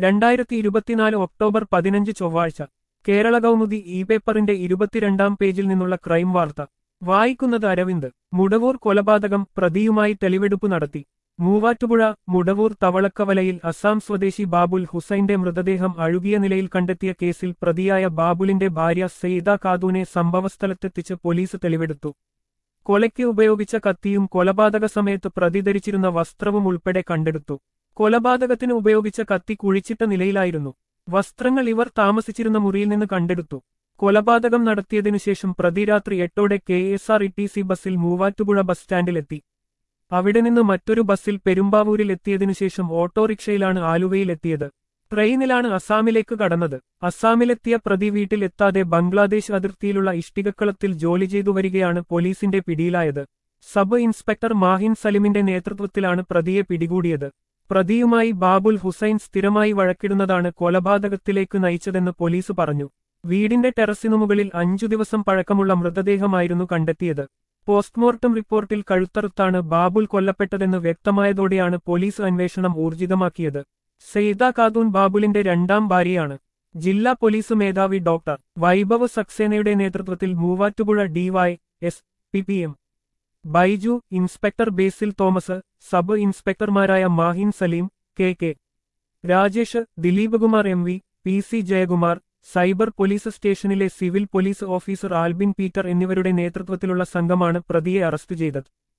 രണ്ടായിരത്തി ഇരുപത്തിനാല് ഒക്ടോബർ പതിനഞ്ച് ചൊവ്വാഴ്ച കേരള കൗമുദി ഇ പേപ്പറിന്റെ ഇരുപത്തിരണ്ടാം പേജിൽ നിന്നുള്ള ക്രൈം വാർത്ത വായിക്കുന്നത് അരവിന്ദ് മുടവൂർ കൊലപാതകം പ്രതിയുമായി തെളിവെടുപ്പ് നടത്തി മൂവാറ്റുപുഴ മുടവൂർ തവളക്കവലയിൽ അസാം സ്വദേശി ബാബുൽ ഹുസൈന്റെ മൃതദേഹം അഴുകിയ നിലയിൽ കണ്ടെത്തിയ കേസിൽ പ്രതിയായ ബാബുലിന്റെ ഭാര്യ സെയ്ദ ഖാദൂനെ സംഭവസ്ഥലത്തെത്തിച്ച് പോലീസ് തെളിവെടുത്തു കൊലയ്ക്ക് ഉപയോഗിച്ച കത്തിയും കൊലപാതക സമയത്ത് പ്രതി ധരിച്ചിരുന്ന വസ്ത്രവും ഉൾപ്പെടെ കണ്ടെടുത്തു കൊലപാതകത്തിന് ഉപയോഗിച്ച കത്തി കുഴിച്ചിട്ട നിലയിലായിരുന്നു വസ്ത്രങ്ങൾ ഇവർ താമസിച്ചിരുന്ന മുറിയിൽ നിന്ന് കണ്ടെടുത്തു കൊലപാതകം നടത്തിയതിനുശേഷം പ്രതി രാത്രി എട്ടോടെ K S R T C സി ബസ്സിൽ മൂവാറ്റുപുഴ ബസ് സ്റ്റാൻഡിലെത്തി അവിടെ നിന്ന് മറ്റൊരു ബസ്സിൽ പെരുമ്പാവൂരിൽ എത്തിയതിനുശേഷം ഓട്ടോറിക്ഷയിലാണ് ആലുവയിലെത്തിയത് ട്രെയിനിലാണ് അസാമിലേക്ക് കടന്നത് അസാമിലെത്തിയ പ്രതി വീട്ടിൽ എത്താതെ ബംഗ്ലാദേശ് അതിർത്തിയിലുള്ള ഇഷ്ടികക്കളത്തിൽ ജോലി ചെയ്തു വരികയാണ് പോലീസിന്റെ പിടിയിലായത് സബ് ഇൻസ്പെക്ടർ മാഹിൻ സലിമിന്റെ നേതൃത്വത്തിലാണ് പ്രതിയെ പിടികൂടിയത് പ്രതിയുമായി ബാബുൽ ഹുസൈൻ സ്ഥിരമായി വഴക്കിടുന്നതാണ് കൊലപാതകത്തിലേക്ക് നയിച്ചതെന്ന് പോലീസ് പറഞ്ഞു വീടിന്റെ ടെറസിനു മുകളിൽ അഞ്ചു ദിവസം പഴക്കമുള്ള മൃതദേഹമായിരുന്നു കണ്ടെത്തിയത് പോസ്റ്റ്മോർട്ടം റിപ്പോർട്ടിൽ കഴുത്തറുത്താണ് ബാബുൽ കൊല്ലപ്പെട്ടതെന്ന് വ്യക്തമായതോടെയാണ് പോലീസ് അന്വേഷണം ഊർജിതമാക്കിയത് സെയ്ദ ഖാദൂൻ ബാബുലിന്റെ രണ്ടാം ഭാര്യയാണ് ജില്ലാ പോലീസ് മേധാവി ഡോക്ടർ വൈഭവ് സക്സേനയുടെ നേതൃത്വത്തിൽ Muvattupuzha DY S P P M Baiju inspector Basil Thomas sub ഇൻസ്പെക്ടർമാരായ Mahin Saleem K K Rajesh Dileep Kumar M V P C Jayakumar cyber police സ്റ്റേഷനിലെ civil police officer Albin Peter എന്നിവരുടെ നേതൃത്വത്തിലുള്ള സംഘമാണ് പ്രതിയെ അറസ്റ്റ് ചെയ്തത്